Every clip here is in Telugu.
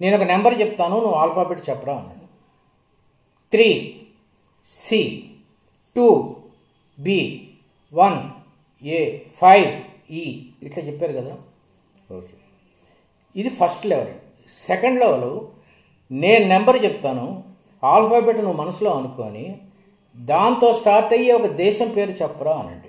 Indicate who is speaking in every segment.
Speaker 1: నేను ఒక నెంబర్ చెప్తాను నువ్వు ఆల్ఫాబెట్ చెప్పరా అన్నాడు three C two B one A five E ఇట్లా చెప్పారు కదా ఓకే ఇది ఫస్ట్ లెవెల్ సెకండ్ లెవెల్ నేను నెంబర్ చెప్తాను ఆల్ఫాబెట్ నువ్వు మనసులో అనుకొని దాంతో స్టార్ట్ అయ్యే ఒక దేశం పేరు చెప్పరా అనండి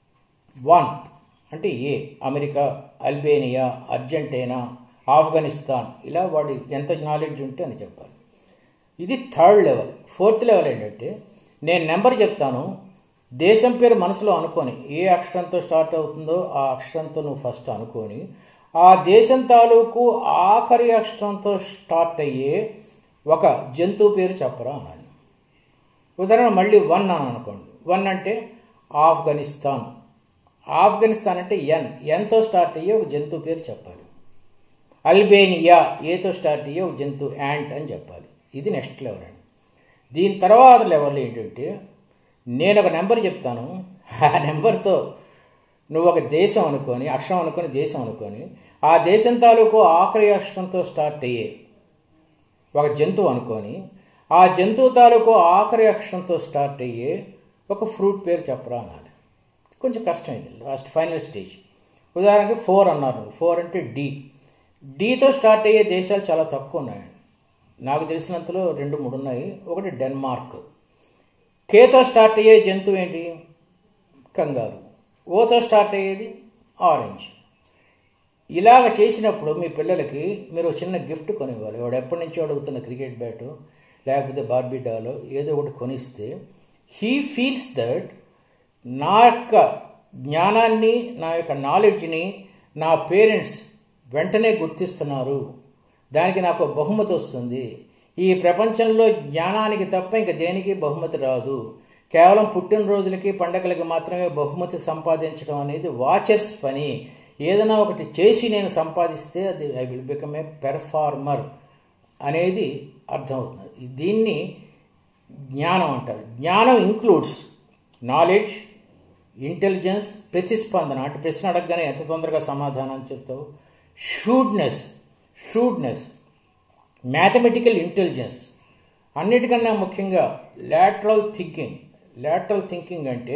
Speaker 1: వన్ అంటే A America Albania Argentina Afghanistan ఇలా వాడి ఎంత నాలెడ్జ్ ఉంటే అని చెప్పాలి ఇది థర్డ్ లెవెల్ ఫోర్త్ లెవెల్ ఏంటంటే నేను నెంబర్ చెప్తాను దేశం పేరు మనసులో అనుకొని ఏ అక్షరంతో స్టార్ట్ అవుతుందో ఆ అక్షరంతో నువ్వు ఫస్ట్ అనుకొని ఆ దేశం తాలూకు ఆఖరి అక్షరంతో స్టార్ట్ అయ్యే ఒక జంతువు పేరు చెప్పరా అన్నాను ఉదాహరణ మళ్ళీ వన్ అని అనుకోండి వన్ అంటే ఆఫ్ఘనిస్తాన్ ఆఫ్ఘనిస్తాన్ అంటే ఎన్ ఎన్తో స్టార్ట్ అయ్యే ఒక జంతువు పేరు చెప్పాలి అల్బేనియా ఏతో స్టార్ట్ అయ్యే ఒక జంతువు యాంట్ అని చెప్పాలి ఇది నెక్స్ట్ లెవెల్ అండి దీని తర్వాత లెవెల్ ఏంటంటే నేను ఒక నెంబర్ చెప్తాను ఆ నెంబర్తో నువ్వు ఒక దేశం అనుకొని అక్షరం అనుకొని దేశం అనుకొని ఆ దేశం తాలూకు ఆఖరి అక్షరంతో స్టార్ట్ అయ్యే ఒక జంతువు అనుకొని ఆ జంతువు తాలూకు ఆఖరి అక్షరంతో స్టార్ట్ అయ్యే ఒక ఫ్రూట్ పేరు చెప్పరా అనాలి కొంచెం కష్టం ఇది లాస్ట్ ఫైనల్ స్టేజ్ ఉదాహరణకి ఫోర్ అన్నారు ఫోర్ అంటే డి డీతో స్టార్ట్ అయ్యే దేశాలు చాలా తక్కువ ఉన్నాయి నాకు తెలిసినంతలో రెండు మూడు ఉన్నాయి ఒకటి డెన్మార్క్ కేతో స్టార్ట్ అయ్యే జంతువు ఏంటి కంగారు ఓతో స్టార్ట్ అయ్యేది ఆరెంజ్ ఇలాగ చేసినప్పుడు మీ పిల్లలకి మీరు ఒక చిన్న గిఫ్ట్ కొనివ్వాలి వాడు ఎప్పటి నుంచో అడుగుతున్న క్రికెట్ బ్యాటు లేకపోతే బార్బీ డాలో ఏదో ఒకటి కొనిస్తే హీ ఫీల్స్ దట్ నా యొక్క జ్ఞానాన్ని నా యొక్క నాలెడ్జ్ని నా పేరెంట్స్ వెంటనే గుర్తిస్తున్నారు దానికి నాకు బహుమతి వస్తుంది ఈ ప్రపంచంలో జ్ఞానానికి తప్ప ఇంక దేనికి బహుమతి రాదు కేవలం పుట్టినరోజులకి పండగలకి మాత్రమే బహుమతి సంపాదించడం అనేది వాచెస్ పని ఏదైనా ఒకటి చేసి నేను సంపాదిస్తే అది I will become a performer అనేది అర్థమవుతుంది దీన్ని జ్ఞానం అంటారు జ్ఞానం ఇంక్లూడ్స్ నాలెడ్జ్ ఇంటెలిజెన్స్ ప్రతిస్పందన అంటే ప్రశ్న అడగగానే ఎంత తొందరగా సమాధానం చెప్తావు షూడ్నెస్ షూడ్నెస్ మ్యాథమెటికల్ ఇంటెలిజెన్స్ అన్నిటికన్నా ముఖ్యంగా లాటరల్ థింకింగ్ లాటరల్ థింకింగ్ అంటే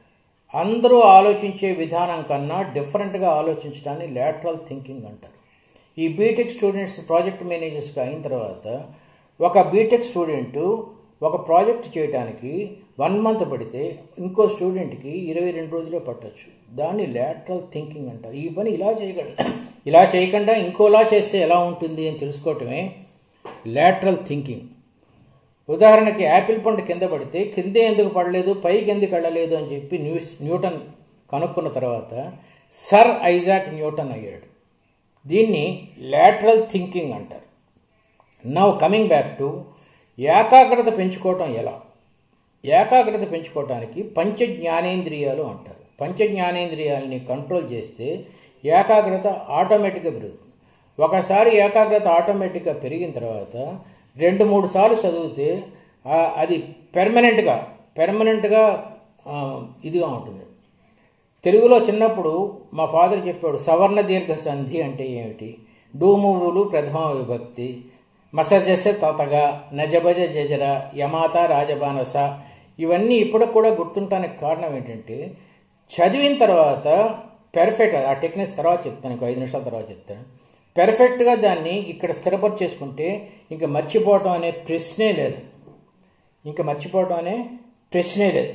Speaker 1: అందరూ ఆలోచించే విధానం కన్నా డిఫరెంట్గా ఆలోచించడాన్ని లాటరల్ థింకింగ్ అంటారు ఈ బీటెక్ స్టూడెంట్స్ ప్రాజెక్ట్ మేనేజర్స్గా అయిన తర్వాత ఒక బీటెక్ స్టూడెంట్ ఒక ప్రాజెక్ట్ చేయడానికి వన్ మంత్ పడితే ఇంకో స్టూడెంట్కి ఇరవై రెండు రోజులే పట్టచ్చు దాన్ని లాటరల్ థింకింగ్ అంటారు ఈ పని ఇలా చేయకుండా ఇలా చేయకుండా ఇంకోలా చేస్తే ఎలా ఉంటుంది అని తెలుసుకోవటమే లాటరల్ థింకింగ్ ఉదాహరణకి యాపిల్ పండు కింద పడితే కిందే ఎందుకు పడలేదు పైకి ఎందుకు వెళ్ళలేదు అని చెప్పి న్యూస్ న్యూటన్ కనుక్కున్న తర్వాత సర్ ఐజాక్ న్యూటన్ అయ్యాడు దీన్ని లాటరల్ థింకింగ్ అంటారు నవ్ కమింగ్ బ్యాక్ టు ఏకాగ్రత పెంచుకోవటం ఎలా ఏకాగ్రత పెంచుకోవటానికి పంచ జ్ఞానేంద్రియాలు అంటారు పంచ జ్ఞానేంద్రియాలని కంట్రోల్ చేస్తే ఏకాగ్రత ఆటోమేటిక్గా పెరుగుతుంది ఒకసారి ఏకాగ్రత ఆటోమేటిక్గా పెరిగిన తర్వాత రెండు మూడు సార్లు చదివితే అది పెర్మనెంట్గా పెర్మనెంట్గా ఇదిగా ఉంటుంది తెలుగులో చిన్నప్పుడు మా ఫాదర్ చెప్పాడు సవర్ణ దీర్ఘ సంధి అంటే ఏమిటి డూమువులు ప్రథమ విభక్తి మసజస తతగా నజబజ జజర యమాత రాజబానస ఇవన్నీ ఇప్పటికి కూడా గుర్తుంటానికి కారణం ఏంటంటే చదివిన తర్వాత పెర్ఫెక్ట్ ఆ టెక్నిక్స్ తర్వాత చెప్తాను ఇంకో ఐదు నిమిషాల తర్వాత చెప్తాను పెర్ఫెక్ట్గా దాన్ని ఇక్కడ స్థిరపరి చేసుకుంటే ఇంకా మర్చిపోవటం అనే ప్రశ్నే లేదు ఇంకా మర్చిపోవటం అనే ప్రశ్నే లేదు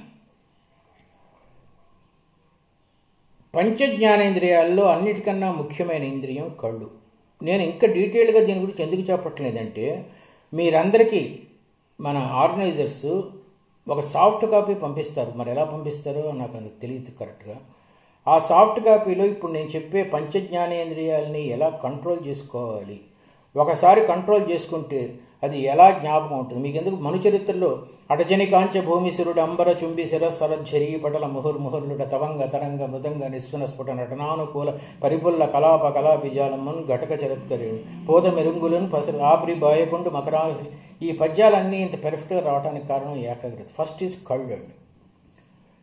Speaker 1: పంచ జ్ఞానేంద్రియాల్లో అన్నిటికన్నా ముఖ్యమైన ఇంద్రియం కళ్ళు నేను ఇంకా డీటెయిల్గా దీని గురించి ఎందుకు చెప్పట్లేదంటే మీరందరికీ మన ఆర్గనైజర్స్ ఒక సాఫ్ట్ కాపీ పంపిస్తారు మరి ఎలా పంపిస్తారో నాకు అంత తెలియదు కరెక్ట్గా ఆ సాఫ్ట్ కాపీలో ఇప్పుడు నేను చెప్పే పంచ జ్ఞానేంద్రియాలని ఎలా కంట్రోల్ చేసుకోవాలి ఒకసారి కంట్రోల్ చేసుకుంటే అది ఎలా జ్ఞాపకం ఉంటుంది మీకు ఎందుకు మను చరిత్రలో అటజని కాంచ భూమిసురుడు అంబర చుంబి శిరస్సరఝరి పటల ముహుర్ముహుర్లుడ తవంగ తరంగ మృదంగ నిస్వన స్ఫుట నటనానుకూల పరిపుల్ల కలాప కళాబిజాలమ్మన్ ఘటక చరత్కరేణి పోత మెరుంగులను పసరు ఆపురి బాయకుండు మకరా ఈ పద్యాలన్నీ ఇంత పెర్ఫెక్ట్గా రావడానికి కారణం ఏకాగ్రత ఫస్ట్ ఈజ్ కళ్ళు అండి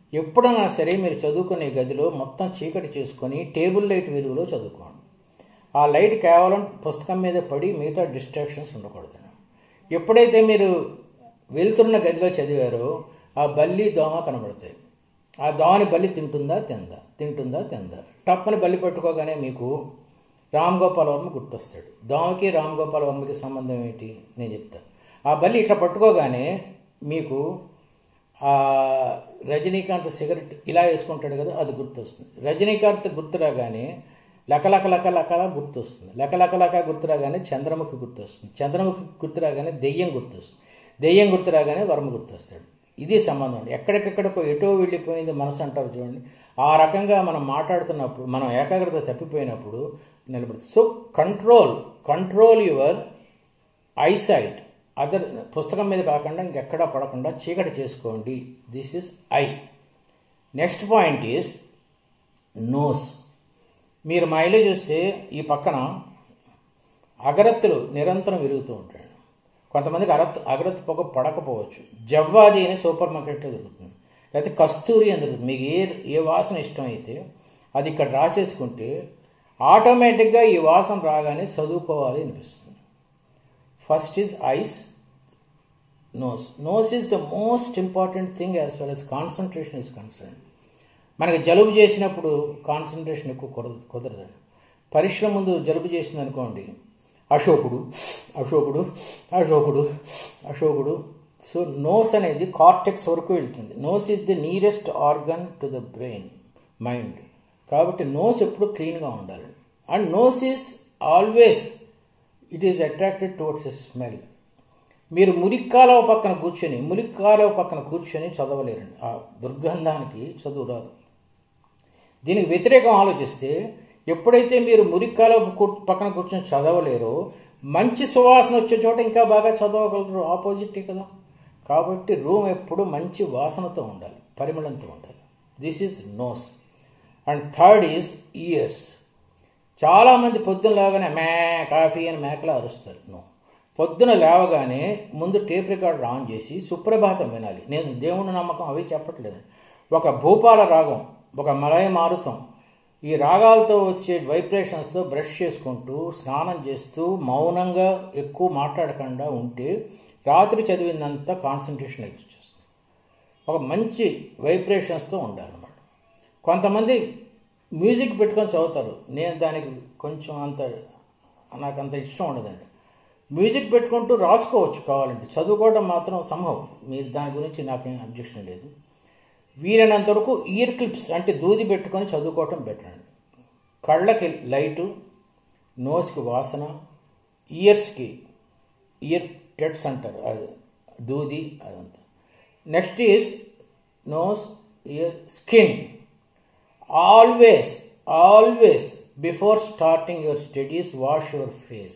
Speaker 1: ఎప్పుడైనా సరే మీరు చదువుకునే గదిలో మొత్తం చీకటి చేసుకొని టేబుల్ లైట్ వెలుగులో చదువుకోండి ఆ లైట్ కేవలం పుస్తకం మీద పడి మిగతా డిస్ట్రాక్షన్స్ ఉండకూడదు ఎప్పుడైతే మీరు వెళ్తున్న గదిలో చదివారో ఆ బల్లి దోమ కనబడతాయి ఆ దోమని బల్లి తింటుందా తిందా తింటుందా తిందా టప్పని బల్లి పట్టుకోగానే మీకు రామ్ గోపాల్ వర్మ గుర్తొస్తాడు దోమకి రామ్ గోపాల్ వర్మకి సంబంధం ఏంటి నేను చెప్తాను ఆ బల్లి ఇట్లా పట్టుకోగానే మీకు ఆ రజనీకాంత్ సిగరెట్ ఇలా వేసుకుంటాడు కదా అది గుర్తొస్తుంది రజనీకాంత్ గుర్తు రాగానే లకలక లక లకల గుర్తొస్తుంది లకలక లక గుర్తు రాగానే చంద్రముఖి గుర్తొస్తుంది చంద్రముఖి గుర్తు రాగానే దెయ్యం గుర్తొస్తుంది దెయ్యం గుర్తు రాగానే వర్మ గుర్తొస్తాడు ఇది సంబంధం అండి ఎక్కడికెక్కడికో ఎటో వెళ్ళిపోయింది మనసు అంటారు చూడండి ఆ రకంగా మనం మాట్లాడుతున్నప్పుడు మనం ఏకాగ్రత తప్పిపోయినప్పుడు నిలబడుతుంది so control control your eyesight other పుస్తకం మీద కాకుండా ఇంకెక్కడా పడకుండా చీకటి చేసుకోండి this is eye next point is nose మీరు మా ఇల్లు చూస్తే ఈ పక్కన అగరత్తులు నిరంతరం విరుగుతూ ఉంటాయి కొంతమందికి అరత్ అగరత్తు పొగ పడకపోవచ్చు జవ్వాది అనే సూపర్ మార్కెట్లో దొరుకుతుంది లేకపోతే కస్తూరి అని దొరుకుతుంది మీకు ఏ ఏ వాసన ఇష్టం అయితే అది ఇక్కడ రాసేసుకుంటే ఆటోమేటిక్గా ఈ వాసన రాగానే చదువుకోవాలి అనిపిస్తుంది first is eyes nose nose is the most important thing as far as concentration is concern మనకి జలుబు చేసినప్పుడు కాన్సన్ట్రేషన్ ఎక్కువ కుదరదు కుదరదండి పరీక్షల ముందు జలుబు చేసింది అనుకోండి అశోకుడు అశోకుడు అశోకుడు అశోకుడు సో నోస్ అనేది కార్టెక్స్ వరకు వెళ్తుంది nose is the nearest organ to the brain mind కాబట్టి నోస్ ఎప్పుడు క్లీన్గా ఉండాలి and nose is always it is attracted towards a smell మీరు మురిక్కాలవ పక్కన కూర్చొని మురిక్కాలవ పక్కన కూర్చొని చదవలేరండి ఆ దుర్గంధానికి చదువు రాదు దీనికి వ్యతిరేకం ఆలోచిస్తే ఎప్పుడైతే మీరు మురిక్కాల పక్కన కూర్చొని చదవలేరో మంచి సువాసన వచ్చే చోట ఇంకా బాగా చదవగలరు ఆపోజిటే కదా కాబట్టి రూమ్ ఎప్పుడు మంచి వాసనతో ఉండాలి పరిమళంతో ఉండాలి this is nose and third is ears చాలామంది పొద్దున లేవగానే మే కాఫీ అని మేకలా అరుస్తారు నో పొద్దున లేవగానే ముందు టేప్ రికార్డర్ ఆన్ చేసి సుప్రభాతం వినాలి నేను దేవుని నమ్మకం అవి చెప్పట్లేదు ఒక భూపాల రాగం ఒక మలయ మారుతం ఈ రాగాలతో వచ్చే వైబ్రేషన్స్తో బ్రష్ చేసుకుంటూ స్నానం చేస్తూ మౌనంగా ఎక్కువ మాట్లాడకుండా ఉంటే రాత్రి చదివినంత కాన్సన్ట్రేషన్ వచ్చేస్తుంది ఒక మంచి వైబ్రేషన్స్తో ఉండాలన్నమాట కొంతమంది మ్యూజిక్ పెట్టుకొని చదువుతారు నేను దానికి కొంచెం అంత నాకు అంత ఇష్టం ఉండదండి మ్యూజిక్ పెట్టుకుంటూ రాసుకోవచ్చు కావాలంటే చదువుకోవడం మాత్రం సంభవం మీరు దాని గురించి నాకేం అబ్జెక్షన్ లేదు వీలైనంత వరకు ఇయర్ క్లిప్స్ అంటే దూది పెట్టుకొని చదువుకోవటం బెటర్ అండి కళ్ళకి లైటు నోస్కి వాసన ఇయర్స్కి ఇయర్ టెట్స్ అంటారు అది దూది అదంతా next is nose ear skin always always before starting your studies wash your face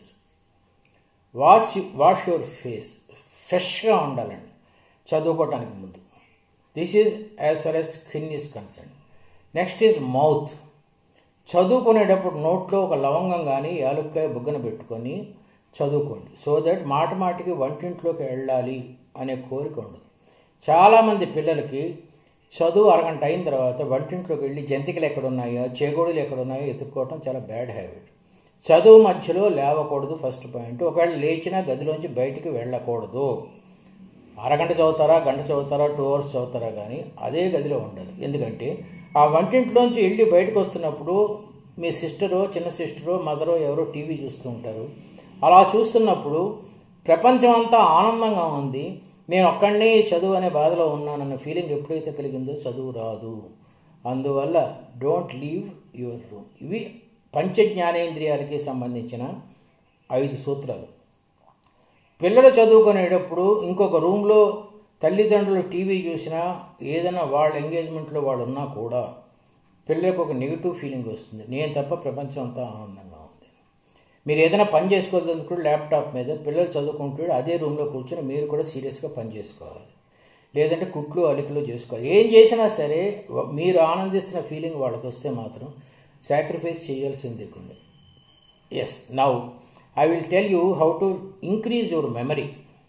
Speaker 1: wash wash your face ఫ్రెష్గా ఉండాలండి చదువుకోవటానికి ముందు this is as far as skin is concern next is mouth చదువుకునేటప్పుడు నోట్లో ఒక లవంగం కానీ యాలుక్కాయ బుగ్గన పెట్టుకొని చదువుకోండి సో దట్ మాట మాటికి వంటింట్లోకి వెళ్ళాలి అనే కోరిక ఉండదు చాలామంది పిల్లలకి చదువు అరగంట అయిన తర్వాత వంటింట్లోకి వెళ్ళి జంతికలు ఎక్కడున్నాయో చేగోడులు ఎక్కడున్నాయో ఎత్తుక్కోవటం చాలా బ్యాడ్ హ్యాబిట్ చదువు మధ్యలో లేవకూడదు ఫస్ట్ పాయింట్ ఒకవేళ లేచినా గదిలోంచి బయటికి వెళ్ళకూడదు అరగంట చదువుతారా గంట చదువుతారా టూ అవర్స్ చదువుతారా కానీ అదే గదిలో ఉండాలి ఎందుకంటే ఆ వంటింట్లోంచి వెళ్ళి బయటకు వస్తున్నప్పుడు మీ సిస్టరో చిన్న సిస్టరో మదరో ఎవరో టీవీ చూస్తూ ఉంటారు అలా చూస్తున్నప్పుడు ప్రపంచం అంతా ఆనందంగా ఉంది నేను ఒక్కడినే చదువు అనే బాధలో ఉన్నానన్న ఫీలింగ్ ఎప్పుడైతే కలిగిందో చదువు రాదు అందువల్ల డోంట్ లీవ్ యువర్ రూమ్ ఇవి పంచ జ్ఞానేంద్రియాలకి సంబంధించిన ఐదు సూత్రాలు పిల్లలు చదువుకునేటప్పుడు ఇంకొక రూమ్లో తల్లిదండ్రులు టీవీ చూసినా ఏదైనా వాళ్ళ ఎంగేజ్మెంట్లో వాళ్ళు ఉన్నా కూడా పిల్లలకు ఒక నెగిటివ్ ఫీలింగ్ వస్తుంది నేను తప్ప ప్రపంచం అంతా ఆనందంగా ఉంది మీరు ఏదైనా పని చేసుకోవాలనుకుంటే ల్యాప్టాప్ మీద పిల్లలు చదువుకుంటూ అదే రూమ్లో కూర్చొని మీరు కూడా సీరియస్గా పని చేసుకోవాలి లేదంటే కుట్లు అలికలు చేసుకోవాలి ఏం చేసినా సరే మీరు ఆనందిస్తున్న ఫీలింగ్ వాళ్ళకి వస్తే మాత్రం సాక్రిఫైస్ చేయాల్సిందే కొన్ని yes now I will tell you how to increase your memory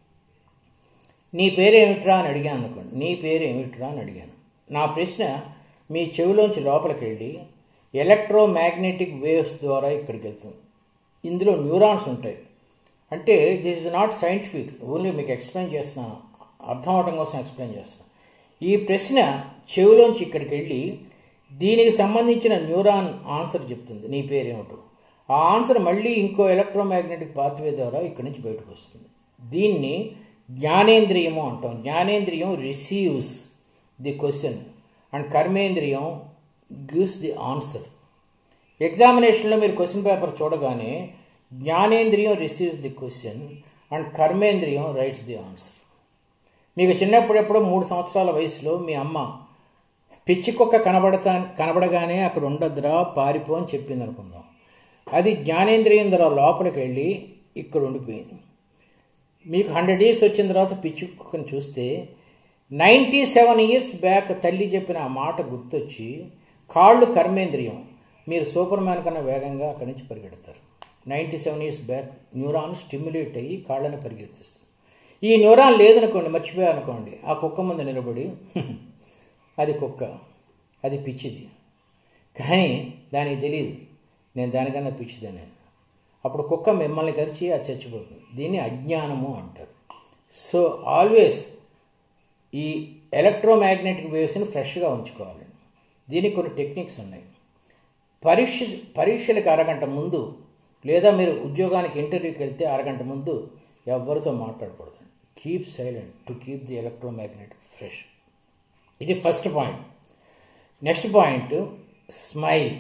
Speaker 1: నీ పేరేమిట్రా అని అడిగాను అనుకోండి నీ పేరు ఏమిట్రా అని అడిగాను నా ప్రశ్న మీ చెవిలోంచి లోపలికి వెళ్ళి ఎలక్ట్రోమాగ్నెటిక్ వేవ్స్ ద్వారా ఇక్కడికి వెళ్తుంది ఇందులో న్యూరాన్స్ ఉంటాయి అంటే this is not scientific only మీకు ఎక్స్ప్లెయిన్ చేస్తున్నాను అర్థం అవడం కోసం ఎక్స్ప్లెయిన్ చేస్తున్నాను ఈ ప్రశ్న చెవిలోంచి ఇక్కడికి వెళ్ళి దీనికి సంబంధించిన న్యూరాన్ ఆన్సర్ చెప్తుంది నీ పేరేమిటో ఆ ఆన్సర్ మళ్ళీ ఇంకో ఎలక్ట్రోమాగ్నెటిక్ పాత్వే ద్వారా ఇక్కడి నుంచి బయటకు వస్తుంది దీన్ని జ్ఞానేంద్రియము అంటాం జ్ఞానేంద్రియం రిసీవ్స్ ది క్వశ్చన్ అండ్ కర్మేంద్రియం గివ్స్ ది ఆన్సర్ ఎగ్జామినేషన్లో మీరు క్వశ్చన్ పేపర్ చూడగానే జ్ఞానేంద్రియం రిసీవ్స్ ది క్వశ్చన్ అండ్ కర్మేంద్రియం రైట్స్ ది ఆన్సర్ మీకు చిన్నప్పుడు ఎప్పుడో మూడు సంవత్సరాల వయసులో మీ అమ్మ పిచ్చి కుక్క కనబడతా కనబడగానే అక్కడ ఉండొద్దురా పారిపో అని చెప్పింది అనుకుందాం అది జ్ఞానేంద్రియం ద్వారా లోపలికి వెళ్ళి ఇక్కడ ఉండిపోయింది మీకు హండ్రెడ్ ఇయర్స్ వచ్చిన తర్వాత పిచ్చి కుక్కను చూస్తే నైంటీ సెవెన్ ఇయర్స్ బ్యాక్ తల్లి చెప్పిన ఆ మాట గుర్తొచ్చి కాళ్ళు కర్మేంద్రియం మీరు సూపర్ మ్యాన్ కన్నా వేగంగా అక్కడి నుంచి పరిగెడతారు ninety seven years back neuron stimulate అయ్యి కాళ్ళని పరిగెత్తిస్తుంది ఈ న్యూరాన్ లేదనుకోండి మర్చిపోయారనుకోండి ఆ కుక్క ముందు నిలబడి అది కుక్క అది పిచ్చిది కానీ దానికి తెలియదు నేను దానికన్నా పిచ్చిదని అప్పుడు కుక్క మిమ్మల్ని కరిచి అది చచ్చిపోతుంది దీన్ని అజ్ఞానము అంటారు సో ఆల్వేస్ ఈ ఎలక్ట్రోమాగ్నెటిక్ వేవ్స్ని ఫ్రెష్గా ఉంచుకోవాలి దీనికి కొన్ని టెక్నిక్స్ ఉన్నాయి పరీక్ష పరీక్షలకు అరగంట ముందు లేదా మీరు ఉద్యోగానికి ఇంటర్వ్యూకి వెళ్తే అరగంట ముందు ఎవరితో మాట్లాడకూడదు keep silent to keep the electromagnetic fresh ఇది first point next point smile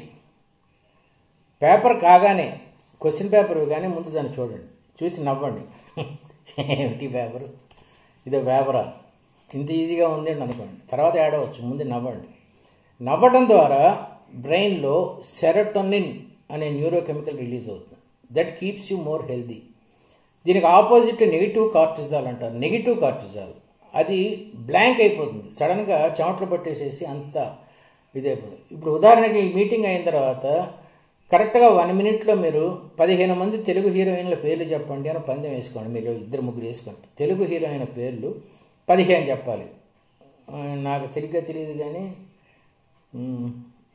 Speaker 1: paper కాగానే క్వశ్చన్ పేపర్ కానీ ముందు దాన్ని చూడండి చూసి నవ్వండి ఏమిటి పేపర్ ఇదో పేపరా ఇంత ఈజీగా ఉంది అని అనుకోండి తర్వాత ఏడవచ్చు ముందు నవ్వండి నవ్వడం ద్వారా బ్రెయిన్లో సెరటోనిన్ అనే న్యూరోకెమికల్ రిలీజ్ అవుతుంది that keeps you more healthy దీనికి ఆపోజిట్ నెగిటివ్ కార్టిజాల్ అంటారు నెగిటివ్ కార్టిజాల్ అది బ్లాంక్ అయిపోతుంది సడన్గా చెమటలు పట్టేసేసి అంత ఇదైపోతుంది ఇప్పుడు ఉదాహరణకి ఈ మీటింగ్ అయిన తర్వాత కరెక్ట్గా వన్ మినిట్లో మీరు పదిహేను మంది తెలుగు హీరోయిన్ల పేర్లు చెప్పండి అని పందెం వేసుకోండి మీరు ఇద్దరు ముగ్గురు వేసుకోండి తెలుగు హీరోయిన్ పేర్లు పదిహేను చెప్పాలి ఆ, నాకు తెలియక తెలియదు కానీ మ్,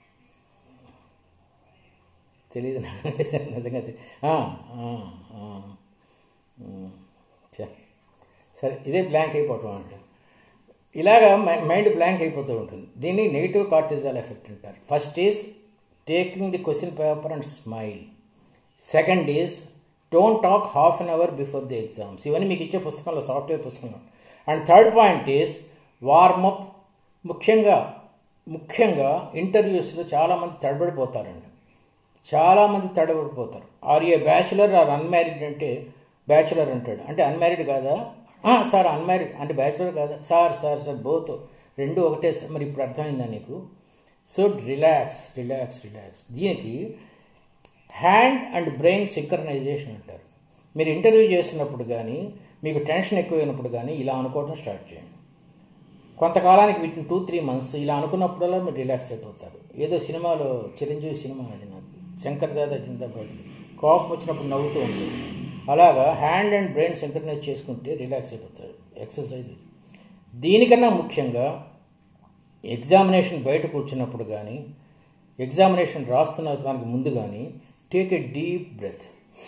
Speaker 1: తెలియదు నాకు నిజంగా తె- ఆ, ఆ, ఆ, మ్, ఛే. సరే ఇదే బ్లాంక్ అయిపోవటం అంటే ఇలాగా మై- మైండ్ బ్లాంక్ అయిపోతూ ఉంటుంది దీన్ని నెగిటివ్ కార్టిజాల్ ఎఫెక్ట్ అంటారు first is taking the question paper and smile second is don't talk half an hour before the exams ఇవన్నీ మీకు ఇచ్చే పుస్తకంలో సాఫ్ట్వేర్ పుస్తకంలో and third point is warmup ముఖ్యంగా ముఖ్యంగా ఇంటర్వ్యూస్లో చాలామంది తడబడిపోతారండి చాలామంది తడబడిపోతారు or a bachelor or unmarried అంటే బ్యాచులర్ అంటాడు అంటే అన్మ్యారీడ్ కాదా "ఆ, సార్ అన్మ్యారీడ్ అంటే బ్యాచులర్ కాదా సార్ సార్ సార్ బోత్ రెండు ఒకటే సార్ మరి ఇప్పుడు అర్థమైందా నీకు సో రిలాక్స్ రిలాక్స్ రిలాక్స్ దీనికి హ్యాండ్ అండ్ బ్రెయిన్ సింక్రనైజేషన్ అంటారు మీరు ఇంటర్వ్యూ చేస్తున్నప్పుడు కానీ మీకు టెన్షన్ ఎక్కువైనప్పుడు కానీ ఇలా అనుకోవడం స్టార్ట్ చేయండి కొంతకాలానికి వీటిని టూ త్రీ మంత్స్ ఇలా అనుకున్నప్పుడల్లా మీరు రిలాక్స్ అయిపోతారు ఏదో సినిమాలో చిరంజీవి సినిమా అది నాకు శంకర్ దాదా చింతపాటి కోపం వచ్చినప్పుడు నవ్వుతూ ఉంటుంది అలాగా హ్యాండ్ అండ్ బ్రెయిన్ సింక్రనైజ్ చేసుకుంటే రిలాక్స్ అయిపోతారు ఎక్సర్సైజ్ దీనికన్నా ముఖ్యంగా ఎగ్జామినేషన్ బయట కూర్చున్నప్పుడు కానీ ఎగ్జామినేషన్ రాస్తున్న దానికి ముందు కానీ take a deep breath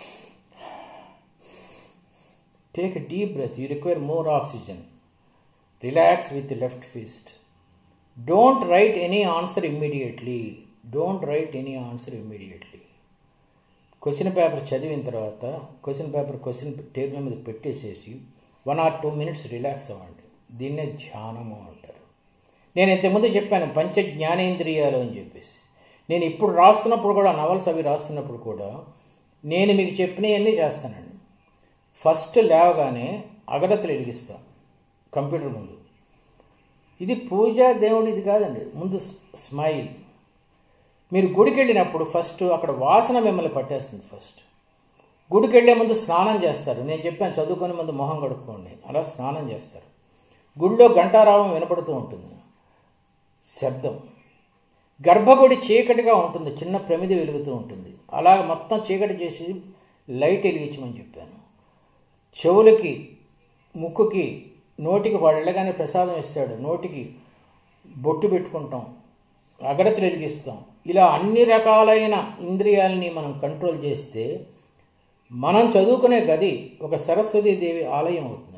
Speaker 1: take a deep breath you require more oxygen relax with left fist don't write any answer immediately don't write any answer immediately question paper చదివిన తర్వాత క్వశ్చన్ పేపర్ క్వశ్చన్ టేబుల్ మీద పెట్టేసేసి one or two minutes relax అవ్వండి దీన్నే ధ్యానము అంటారు నేను ఇంతకుముందు చెప్పాను పంచ జ్ఞానేంద్రియాలు అని చెప్పేసి నేను ఇప్పుడు రాస్తున్నప్పుడు కూడా నవల్స్ అవి రాస్తున్నప్పుడు కూడా నేను మీకు చెప్పినవన్నీ చేస్తానండి ఫస్ట్ లేవగానే అగరత్తులు వెలిగిస్తాం కంప్యూటర్ ముందు ఇది పూజ దేవుడు ఇది కాదండి ముందు స్మైల్ మీరు గుడికి వెళ్ళినప్పుడు ఫస్ట్ అక్కడ వాసన మిమ్మల్ని పట్టేస్తుంది ఫస్ట్ గుడికి వెళ్ళే ముందు స్నానం చేస్తారు నేను చెప్పాను చదువుకొని ముందు మొహం కడుక్కోండి అలా స్నానం చేస్తారు గుడిలో గంటారావం వినపడుతూ ఉంటుంది శబ్దం గర్భగుడి చీకటిగా ఉంటుంది చిన్న ప్రమిది వెలుగుతూ ఉంటుంది అలాగ మొత్తం చీకటి చేసి లైట్ వెలిగించమని చెప్పాను చెవులకి ముక్కుకి నోటికి వాడు వెళ్ళగానే ప్రసాదం ఇస్తాడు నోటికి బొట్టు పెట్టుకుంటాం అగరత్తులు వెలిగిస్తాం ఇలా అన్ని రకాలైన ఇంద్రియాలని మనం కంట్రోల్ చేస్తే మనం చదువుకునే గది ఒక సరస్వతీదేవి ఆలయం అవుతుంది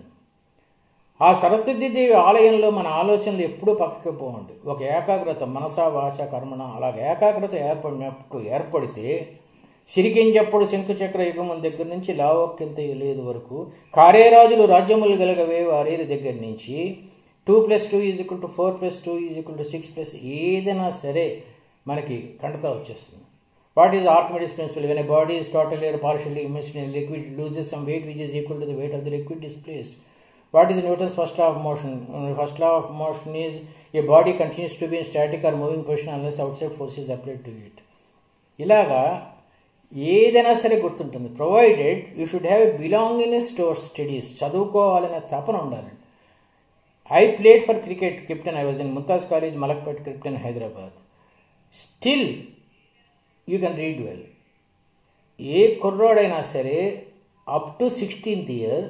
Speaker 1: ఆ సరస్వతీదేవి ఆలయంలో మన ఆలోచనలు ఎప్పుడూ పక్కకి పోవండి ఒక ఏకాగ్రత మనసా వాచ కర్మణ అలాగ ఏకాగ్రత ఏర్పడినప్పుడు ఏర్పడితే సిరికించప్పుడు శంకుచక్ర యుగమం దగ్గర నుంచి లావక్కింత లేదు వరకు కారేరాజులు రాజ్యములు గలగవే వారేరి దగ్గర నుంచి two plus two is equal to four plus two is equal to six plus ఏదైనా సరే మనకి కంటతా వచ్చేస్తుంది what is Archimedes principle when a body is total or partially immersion liquid loses some weight which is equal to the weight of the liquid displaced What is Newton's first law of motion? Uh, First law of motion is a body continues to be in static or moving position unless outside force is applied to it. ఇలాగా ఏదైనా సరే గుర్తుంటుంది provided you should have a belongingness to studies చదువుకోవాలనే తపన ఉండాలి I played for cricket captain I was in Mumtaz college Malakpet captain Hyderabad still you can read well ఏ కుర్రోడైనా సరే అప్ టు సిక్స్టీన్త్ ఇయర్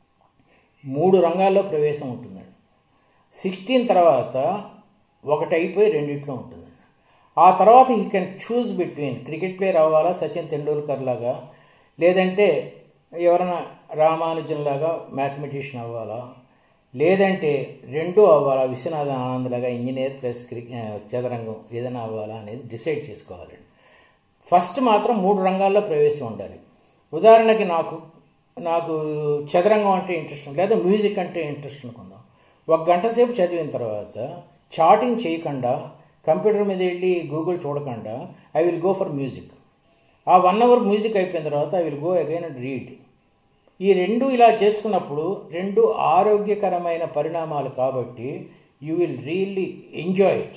Speaker 1: మూడు రంగాల్లో ప్రవేశం ఉంటుందండి సిక్స్టీన్ తర్వాత ఒకటి అయిపోయి రెండిట్లో ఉంటుందండి ఆ తర్వాత you can choose between cricket player అవ్వాలా సచిన్ తెండూల్కర్ లాగా లేదంటే ఎవరైనా రామానుజన్ లాగా మ్యాథమెటిషియన్ అవ్వాలా లేదంటే రెండూ అవ్వాలా విశ్వనాథన్ ఆనంద్ లాగా ఇంజనీర్ ప్లస్ క్రికెట్ చదరంగం ఏదైనా అవ్వాలా అనేది డిసైడ్ చేసుకోవాలండి ఫస్ట్ మాత్రం మూడు రంగాల్లో ప్రవేశం ఉండాలి ఉదాహరణకి నాకు నాకు చదరంగం అంటే ఇంట్రెస్ట్ లేదా మ్యూజిక్ అంటే ఇంట్రెస్ట్ అనుకుందాం ఒక గంట సేపు చదివిన తర్వాత చాటింగ్ చేయకుండా కంప్యూటర్ మీద వెళ్ళి గూగుల్ చూడకుండా I will go for music ఆ వన్ అవర్ మ్యూజిక్ అయిపోయిన తర్వాత I will go again and read ఈ రెండు ఇలా చేసుకున్నప్పుడు రెండు ఆరోగ్యకరమైన పరిణామాలు కాబట్టి you will really enjoy it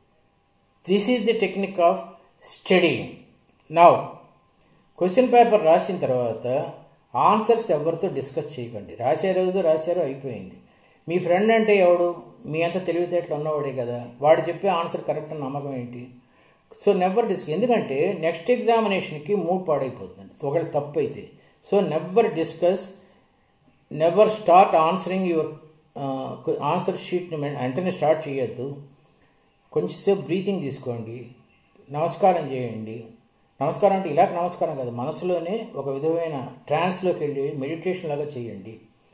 Speaker 1: this is the technique of studying now question paper రాసిన తర్వాత ఆన్సర్స్ ఎవరితో డిస్కస్ చేయకండి రాశారు ఏదో రాశారో అయిపోయింది మీ ఫ్రెండ్ అంటే ఎవడు మీ అంత తెలివితేటలు ఉన్నవాడే కదా వాడు చెప్పే ఆన్సర్ కరెక్ట్ అని నమ్మకం ఏంటి సో నెవర్ డిస్కస్ ఎందుకంటే నెక్స్ట్ ఎగ్జామినేషన్కి మూడ్ పాడైపోతుంది ఒకవేళ తప్పు అయితే so never discuss never start answering your answer షీట్ని వెంటనే స్టార్ట్ చేయొద్దు కొంచెంసేపు బ్రీతింగ్ తీసుకోండి నమస్కారం చేయండి నమస్కారం అంటే ఇలాగ నమస్కారం కాదు మనసులోనే ఒక విధమైన ట్రాన్స్లోకి వెళ్ళి మెడిటేషన్ లాగా చేయండి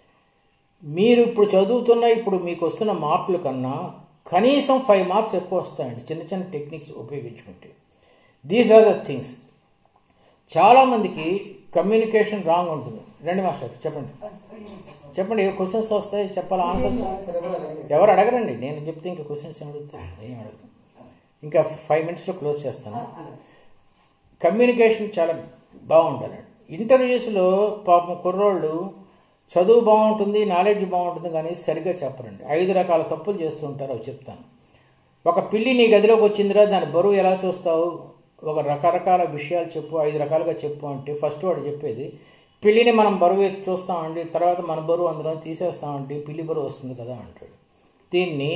Speaker 1: మీరు ఇప్పుడు చదువుతున్న ఇప్పుడు మీకు వస్తున్న మార్కుల కన్నా కనీసం ఫైవ్ మార్క్స్ ఎక్కువ వస్తాయండి చిన్న చిన్న టెక్నిక్స్ ఉపయోగించుకుంటే దీస్ ఆర్ ద థింగ్స్ చాలామందికి కమ్యూనికేషన్ రాంగ్ ఉంటుంది రండి మాస్టర్ చెప్పండి చెప్పండి ఏ క్వశ్చన్స్ వస్తాయి చెప్పాలి ఆన్సర్స్ ఎవరు అడగరండి నేను చెప్తే ఇంకా క్వశ్చన్స్ ఏం అడుగుతాను ఏం అడుగుతాను ఇంకా ఫైవ్ మినిట్స్లో క్లోజ్ చేస్తాను కమ్యూనికేషన్ చాలా బాగుండాలండి ఇంటర్వ్యూస్లో పాపం కుర్రోళ్ళు చదువు బాగుంటుంది నాలెడ్జ్ బాగుంటుంది కానీ సరిగ్గా చెప్పరండి ఐదు రకాల తప్పులు చేస్తూ ఉంటారు అవి చెప్తాను ఒక పిల్లి నీ గదిలోకి వచ్చిందిరా దాని బరువు ఎలా చూస్తావు ఒక రకరకాల విషయాలు చెప్పు ఐదు రకాలుగా చెప్పు అంటే ఫస్ట్ వాడు చెప్పేది పిల్లిని మనం బరువు ఎత్తి చూస్తామండి తర్వాత మన బరువు అందులో తీసేస్తామండి పిల్లి బరువు వస్తుంది కదా అంటాడు దీన్ని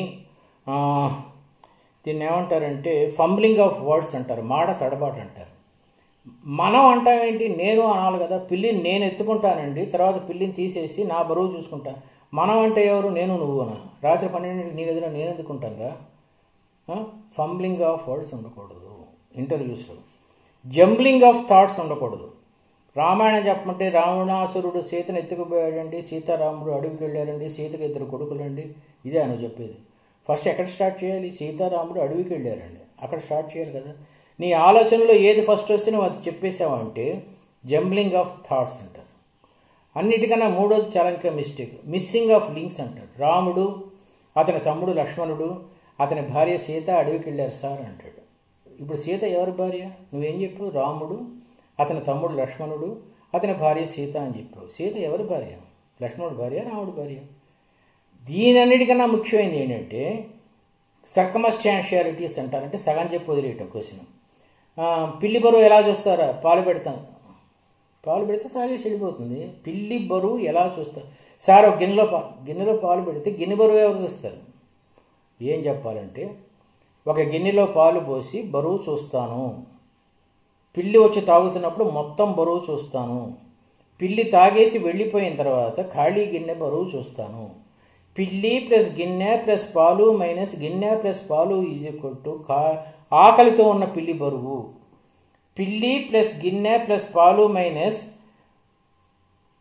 Speaker 1: దీన్ని ఏమంటారంటే ఫంబ్లింగ్ ఆఫ్ వర్డ్స్ అంటారు మాడ తడబాటు అంటారు మనం అంటామేంటి నేను అనాలి కదా పిల్లిని నేను ఎత్తుకుంటానండి తర్వాత పిల్లిని తీసేసి నా బరువు చూసుకుంటాను మనం అంటే ఎవరు నేను నువ్వు అనా రాత్రి పన్నెండింటికి నీ గదిలో నేను ఎందుకుంటాను రా ఫంబ్లింగ్ ఆఫ్ వర్డ్స్ ఉండకూడదు ఇంటర్వ్యూస్లో జంబ్లింగ్ ఆఫ్ థాట్స్ ఉండకూడదు రామాయణం చెప్పమంటే రావణాసురుడు సీతను ఎత్తుకుపోయాడండి సీతారాముడు అడవికి వెళ్ళారండి సీతకి ఇద్దరు కొడుకులండి ఇదే నువ్వు చెప్పేది ఫస్ట్ ఎక్కడ స్టార్ట్ చేయాలి సీతారాముడు అడవికి వెళ్ళారండి అక్కడ స్టార్ట్ చేయాలి కదా నీ ఆలోచనలో ఏది ఫస్ట్ వస్తే నువ్వు అది చెప్పేసావంటే జంబ్లింగ్ ఆఫ్ థాట్స్ అంటారు అన్నిటికన్నా మూడోది చాలా ఇంకా మిస్టేక్ మిస్సింగ్ ఆఫ్ లింక్స్ అంటాడు రాముడు అతని తమ్ముడు లక్ష్మణుడు అతని భార్య సీత అడవికి వెళ్ళారు సార్ అంటాడు ఇప్పుడు సీత ఎవరి భార్య నువ్వేం చెప్పావు రాముడు అతని తమ్ముడు లక్ష్మణుడు అతని భార్య సీత అని చెప్పావు సీత ఎవరి భార్య లక్ష్మణుడు భార్య రాముడు భార్య దీనన్నిటికన్నా ముఖ్యమైనది ఏంటంటే సర్కమస్టాన్షియాలిటీస్ అంటారంటే సగం చెప్పి వదిలేయటం క్వశ్చన్ పిల్లి బరువు ఎలా చూస్తారా పాలు పెడతాను పాలు పెడితే తాగేసి వెళ్ళిపోతుంది పిల్లి బరువు ఎలా చూస్తారు సార్ ఒక గిన్నెలో పాలు గిన్నెలో పాలు పెడితే గిన్నె బరువు ఎవరు చూస్తారు ఏం చెప్పాలంటే ఒక గిన్నెలో పాలు పోసి బరువు చూస్తాను పిల్లి వచ్చి తాగుతున్నప్పుడు మొత్తం బరువు చూస్తాను పిల్లి తాగేసి వెళ్ళిపోయిన తర్వాత ఖాళీ గిన్నె బరువు చూస్తాను పిల్లి ప్లస్ గిన్నె ప్లస్ పాలు మైనస్ గిన్నె ప్లస్ పాలు ఈజ్ ఈక్వల్ టు కా ఆకలితో ఉన్న పిల్లి బరువు పిల్లి ప్లస్ గిన్నె ప్లస్ పాలు మైనస్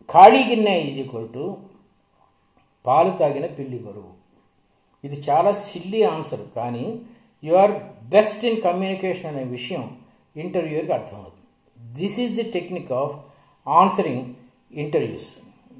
Speaker 1: ఖాళీ గిన్నె ఈజ్ ఈక్వల్ టు పాలు తాగిన పిల్లి బరువు ఇది చాలా సిల్లీ ఆన్సర్ కానీ you are best in communication అనే విషయం ఇంటర్వ్యూకి అర్థమవుతుంది this is the technique of answering interviews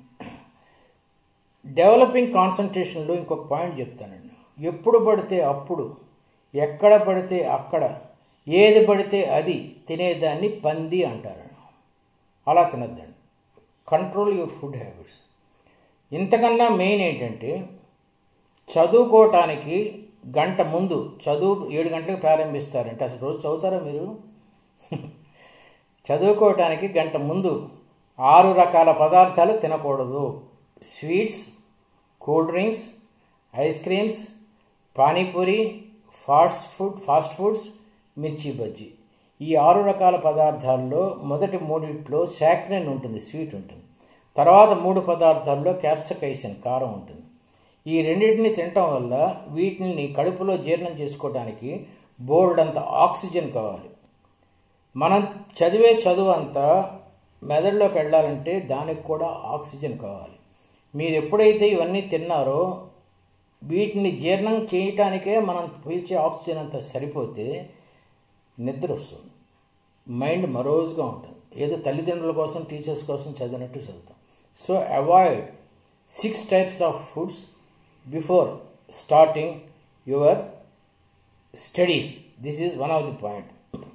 Speaker 1: developing కాన్సన్ట్రేషన్లో ఇంకొక పాయింట్ చెప్తానండి ఎప్పుడు పడితే అప్పుడు ఎక్కడ పడితే అక్కడ ఏది పడితే అది తినేదాన్ని పంది అంటారు అలా తినద్దండి కంట్రోల్ యువర్ ఫుడ్ హ్యాబిట్స్ ఇంతకన్నా మెయిన్ ఏంటంటే చదువుకోవటానికి గంట ముందు చదువు ఏడు గంటలకు ప్రారంభిస్తారంటే అసలు రోజు చదువుతారా మీరు చదువుకోవటానికి గంట ముందు ఆరు రకాల పదార్థాలు తినకూడదు sweets cool drinks ice creams panipuri fast food fast foods mirchi bajji ఈ ఆరు రకాల పదార్థాల్లో మొదటి మూడిట్లో శాక్రిన్ ఉంటుంది స్వీట్ ఉంటుంది తర్వాత మూడు పదార్థాల్లో క్యాప్సకైసిన్ కారం ఉంటుంది ఈ రెండింటిని తినటం వల్ల వీటిని కడుపులో జీర్ణం చేసుకోవడానికి బోల్డ్ అంత ఆక్సిజన్ కావాలి మనం చదివే చదువు అంతా మెదడులోకి వెళ్ళాలంటే దానికి కూడా ఆక్సిజన్ కావాలి మీరు ఎప్పుడైతే ఇవన్నీ తిన్నారో వీటిని జీర్ణం చేయటానికే మనం పీల్చే ఆక్సిజన్ అంతా సరిపోతే నిద్ర వస్తుంది మైండ్ మరోజుగా ఉంటుంది ఏదో తల్లిదండ్రుల కోసం టీచర్స్ కోసం చదివినట్టు చదువుతాం so avoid six types of foods before starting your studies this is one of the point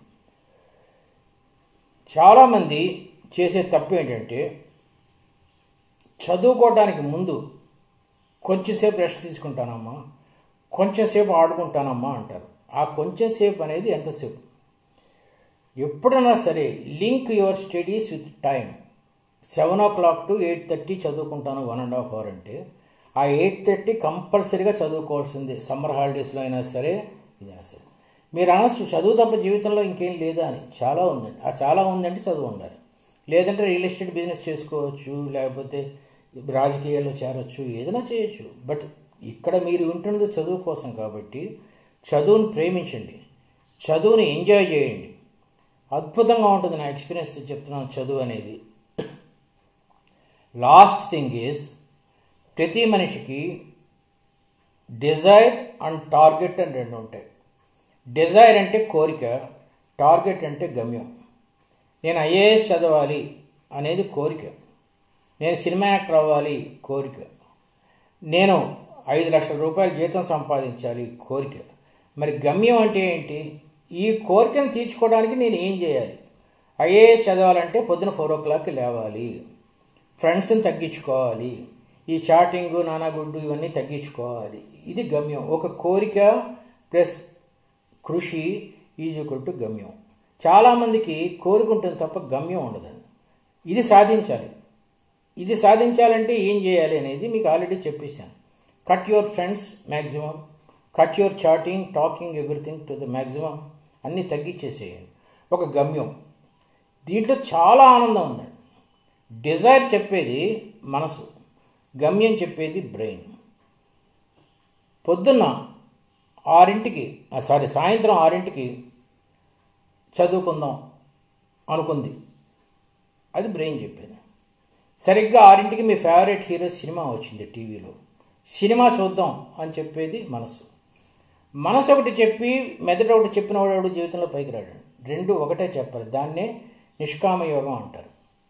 Speaker 1: చాలామంది చేసే తప్పు ఏంటంటే చదువుకోవడానికి ముందు కొంచెంసేపు రెస్ట్ తీసుకుంటానమ్మా కొంచెంసేపు ఆడుకుంటానమ్మా అంటారు ఆ కొంచెంసేపు అనేది ఎంతసేపు ఎప్పుడైనా సరే link your studies with time seven o'clock to eight thirty చదువుకుంటాను వన్ అండ్ హాఫ్ అవర్ అంటే ఆ ఎయిట్ థర్టీ కంపల్సరీగా చదువుకోవాల్సిందే సమ్మర్ హాలిడేస్లో అయినా సరే ఇదైనా సరే మీరు అనొచ్చు చదువు తప్ప జీవితంలో ఇంకేం లేదా అని చాలా ఉందండి ఆ చాలా ఉందంటే చదువు ఉండాలి లేదంటే రియల్ ఎస్టేట్ బిజినెస్ చేసుకోవచ్చు లేకపోతే రాజకీయాల్లో చేరొచ్చు ఏదైనా చేయొచ్చు బట్ ఇక్కడ మీరు ఉంటున్నది చదువు కోసం కాబట్టి చదువుని ప్రేమించండి చదువుని ఎంజాయ్ చేయండి అద్భుతంగా ఉంటుంది నా ఎక్స్పీరియన్స్ చెప్తున్నాను చదువు అనేది లాస్ట్ థింగ్ ఈజ్ ప్రతి మనిషికి డిజైర్ అండ్ టార్గెట్ అని రెండు ఉంటాయి డిజైర్ అంటే కోరిక టార్గెట్ అంటే గమ్యం నేను ఐఏఎస్ చదవాలి అనేది కోరిక నేను సినిమా యాక్టర్ అవ్వాలి కోరిక నేను ఐదు లక్షల రూపాయల జీతం సంపాదించాలి కోరిక మరి గమ్యం అంటే ఏంటి ఈ కోరికను తీర్చుకోవడానికి నేను ఏం చేయాలి ఐఏఎస్ చదవాలంటే పొద్దున ఫోర్ ఓ క్లాక్కి లేవాలి ఫ్రెండ్స్ని తగ్గించుకోవాలి ఈ చాటింగ్ నానాగుడ్డు ఇవన్నీ తగ్గించుకోవాలి ఇది గమ్యం ఒక కోరిక ప్లస్ కృషి ఈజ్ ఈక్వల్ టు గమ్యం చాలామందికి కోరిక ఉంటుంది తప్ప గమ్యం ఉండదండి ఇది సాధించాలి ఇది సాధించాలంటే ఏం చేయాలి అనేది మీకు ఆల్రెడీ చెప్పేశాను cut your friends maximum cut your chatting talking everything to the maximum అన్నీ తగ్గించేసేయండి ఒక గమ్యం దీంట్లో చాలా ఆనందం ఉందండి డిజైర్ చెప్పేది మనసు గమ్యం చెప్పేది బ్రెయిన్ పొద్దున్న ఆరింటికి సారీ సాయంత్రం ఆరింటికి చదువుకుందాం అనుకుంది అది బ్రెయిన్ చెప్పింది సరిగ్గా ఆరింటికి మీ ఫేవరెట్ హీరో సినిమా వచ్చింది టీవీలో సినిమా చూద్దాం అని చెప్పేది మనసు మనసు ఒకటి చెప్పి మెదడు ఒకటి చెప్పిన వాడు జీవితంలో పైకి రాడు రెండు ఒకటే చెప్పాలి దాన్నే నిష్కామ యోగం అంటారు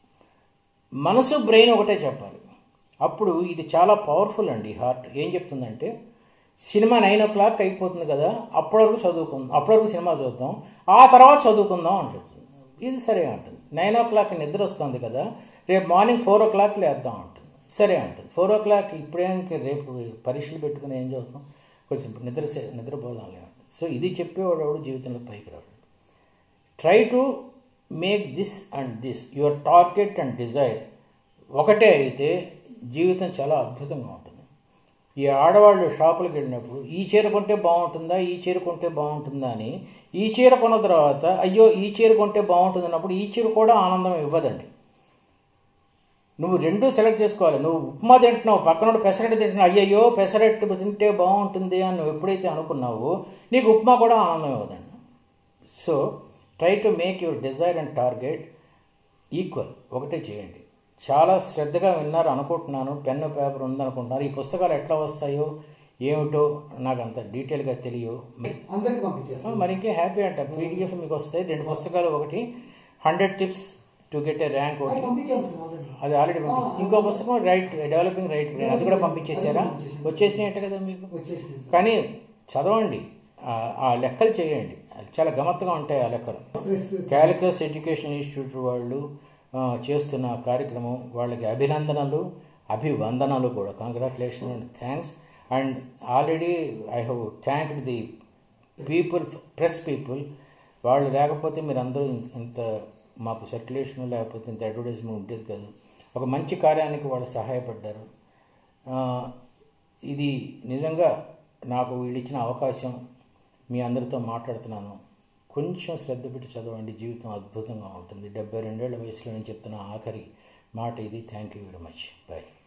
Speaker 1: మనసు బ్రెయిన్ ఒకటే చెప్పాలి అప్పుడు ఇది చాలా పవర్ఫుల్ అండి హార్ట్ ఏం చెప్తుందంటే సినిమా నైన్ ఓ క్లాక్ అయిపోతుంది కదా అప్పటి వరకు చదువుకుందాం అప్పటి వరకు సినిమా చూద్దాం ఆ తర్వాత చదువుకుందాం అని చెప్తుంది ఇది సరే అంటుంది నైన్ ఓ క్లాక్ నిద్ర వస్తుంది కదా రేపు మార్నింగ్ ఫోర్ ఓ క్లాక్ లేద్దాం అంటుంది సరే అంటుంది ఫోర్ ఓ క్లాక్ ఇప్పుడేం రేపు పరీక్షలు పెట్టుకుని ఏం చదువుతాం కొంచెం నిద్ర నిద్రపోదాంలే సో ఇది చెప్పేవాడు ఎవడు జీవితంలో పైకి రాడు try to make this and this your target and desire ఒకటే అయితే జీవితం చాలా అద్భుతంగా ఉంటుంది ఈ ఆడవాళ్ళు షాపులకు వెళ్ళినప్పుడు ఈ చీర కొంటే బాగుంటుందా ఈ చీర కొంటే బాగుంటుందా అని ఈ చీర కొన్న తర్వాత అయ్యో ఈ చీర కొంటే బాగుంటుంది అన్నప్పుడు ఈ చీర కూడా ఆనందం ఇవ్వదండి నువ్వు రెండు సెలెక్ట్ చేసుకోవాలి నువ్వు ఉప్మా తింటున్నావు పక్కన పెసరట్టు తింటున్నావు అయ్యయ్యో పెసరట్టు తింటే బాగుంటుంది అని నువ్వు ఎప్పుడైతే అనుకున్నావో నీకు ఉప్మా కూడా ఆనందం ఇవ్వదండి so try to make your desire and target equal ఒకటే చేయండి చాలా శ్రద్ధగా విన్నారు అనుకుంటున్నాను పెన్ను పేపర్ ఉందనుకుంటున్నారు ఈ పుస్తకాలు ఎట్లా వస్తాయో ఏమిటో నాకు అంత డీటెయిల్గా తెలియదు
Speaker 2: అందరికి పంపించేస్తాం
Speaker 1: మరి ఇంకే హ్యాపీ అంట పీడిఎఫ్ మీకు వస్తాయి రెండు పుస్తకాలు ఒకటి hundred tips to get a rank
Speaker 2: అది
Speaker 1: ఒకటి
Speaker 2: పంపించాం సార్ ఆల్రెడీ
Speaker 1: అది ఆల్రెడీ పంపించి ఇంకో పుస్తకం రైట్ డెవలపింగ్ రైట్ బ్రెయిన్ అది కూడా పంపించేశారా వచ్చేసినట్టు కదా మీకు
Speaker 2: వచ్చేసింది సార్
Speaker 1: కానీ చదవండి ఆ- ఆ లెక్కలు చేయండి చాలా గమ్మత్తుగా ఉంటాయి ఆ లెక్కలు
Speaker 2: ప్రెస్
Speaker 1: క్యాలికస్ ఎడ్యుకేషన్ ఇన్స్టిట్యూట్ వాళ్ళు ఆ, చేస్తున్న కార్యక్రమం వాళ్ళకి అభినందనలు అభివందనలు కూడా congratulation and thanks and already I have thanked the people press people వాళ్ళు లేకపోతే మీరు అందరూ ఇంత- ఇంత మాకు సర్క్యులేషన్ లేకపోతే ఇంత అడ్వర్టైజ్మెంట్ ఉండేది కాదు ఒక మంచి కార్యానికి వాళ్ళు సహాయపడ్డారు ఆ, ఇది నిజంగా నాకు వీళ్ళు ఇచ్చిన అవకాశం మీ అందరితో మాట్లాడుతున్నాను కొంచెం శ్రద్ధ పెట్టి చదవండి జీవితం అద్భుతంగా ఉంటుంది డెబ్బై రెండేళ్ల వయసులో నేను చెప్తున్న ఆఖరి మాట ఇది thank you very much bye